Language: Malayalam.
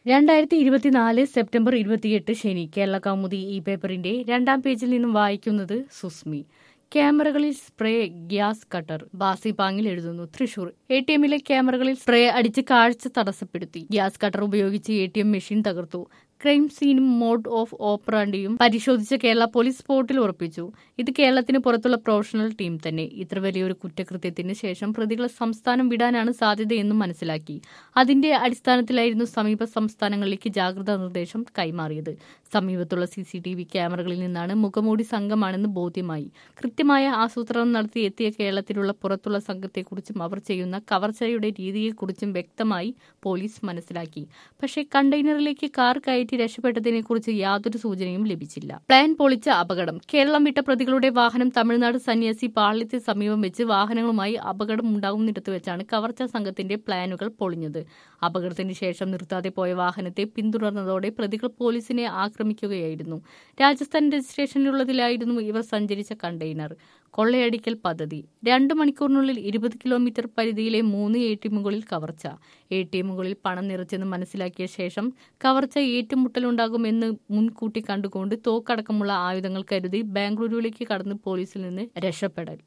രണ്ടായിരത്തി ഇരുപത്തിനാല് സെപ്റ്റംബർ ഇരുപത്തിയെട്ട് ശനി കേരള കൗമുദി ഈ പേപ്പറിന്റെ രണ്ടാം പേജിൽ നിന്നും വായിക്കുന്നത് സുസ്മി ക്യാമറകളിൽ സ്പ്രേ ഗ്യാസ് കട്ടർ ബാസി പാങ്ങിൽ എഴുതുന്നു തൃശൂർ എ ടി എമ്മിലെ ക്യാമറകളിൽ സ്പ്രേ അടിച്ച് കാഴ്ച തടസ്സപ്പെടുത്തി ഗ്യാസ് കട്ടർ ഉപയോഗിച്ച് എ ടി എം മെഷീൻ തകർത്തു ക്രൈം സീനും മോഡ് ഓഫ് ഓപ്പറാണ്ടിയും പരിശോധിച്ച കേരള പോലീസ് സ്പോട്ടിൽ ഉറപ്പിച്ചു ഇത് കേരളത്തിന് പുറത്തുള്ള പ്രൊഫഷണൽ ടീം തന്നെ ഇത്ര വലിയൊരു കുറ്റകൃത്യത്തിന് ശേഷം പ്രതികളെ സംസ്ഥാനം വിടാനാണ് സാധ്യതയെന്നും മനസ്സിലാക്കി അതിന്റെ അടിസ്ഥാനത്തിലായിരുന്നു സമീപ സംസ്ഥാനങ്ങളിലേക്ക് ജാഗ്രതാ നിർദ്ദേശം കൈമാറിയത് സമീപത്തുള്ള സി സി ടി വി ക്യാമറകളിൽ നിന്നാണ് മുഖമൂടി സംഘമാണെന്ന് ബോധ്യമായി കൃത്യമായ ആസൂത്രണം നടത്തി എത്തിയ കേരളത്തിലുള്ള പുറത്തുള്ള സംഘത്തെക്കുറിച്ചും അവർ ചെയ്യുന്ന കവർച്ചയുടെ രീതിയെക്കുറിച്ചും വ്യക്തമായി പോലീസ് മനസ്സിലാക്കി പക്ഷേ കണ്ടെയ്നറിലേക്ക് കാർ കയറ്റി രക്ഷപ്പെട്ടതിനെക്കുറിച്ച് യാതൊരു സൂചനയും ലഭിച്ചില്ല പ്ലാൻ പൊളിച്ച അപകടം കേരളം വിട്ട പ്രതികളുടെ വാഹനം തമിഴ്നാട് സന്യാസി പാളയത്തെ സമീപം വെച്ച് വാഹനങ്ങളുമായി അപകടം ഉണ്ടാകുന്നിടത്ത് വെച്ചാണ് കവർച്ചാ സംഘത്തിന്റെ പ്ലാനുകൾ പൊളിഞ്ഞത് അപകടത്തിന് ശേഷം നിർത്താതെ പോയ വാഹനത്തെ പിന്തുടർന്നതോടെ പ്രതികൾ പോലീസിനെ ആക്രമിക്കുകയായിരുന്നു രാജസ്ഥാൻ രജിസ്ട്രേഷനിലുള്ളതിലായിരുന്നു ഇവർ സഞ്ചരിച്ച കണ്ടെയ്നർ കൊള്ളയടിക്കൽ പദ്ധതി രണ്ട് മണിക്കൂറിനുള്ളിൽ ഇരുപത് കിലോമീറ്റർ പരിധിയിലെ മൂന്ന് എ ടി എമ്മുകളിൽ കവർച്ച എ ടി എമ്മുകളിൽ പണം നിറച്ചെന്ന് മനസ്സിലാക്കിയ ശേഷം കവർച്ച ഏറ്റുമുട്ടലുണ്ടാകുമെന്ന് മുൻകൂട്ടി കണ്ടുകൊണ്ട് തോക്കടക്കമുള്ള ആയുധങ്ങൾ കരുതി ബാംഗ്ലൂരുവിലേക്ക് കടന്ന് പോലീസിൽ നിന്ന് രക്ഷപ്പെടൽ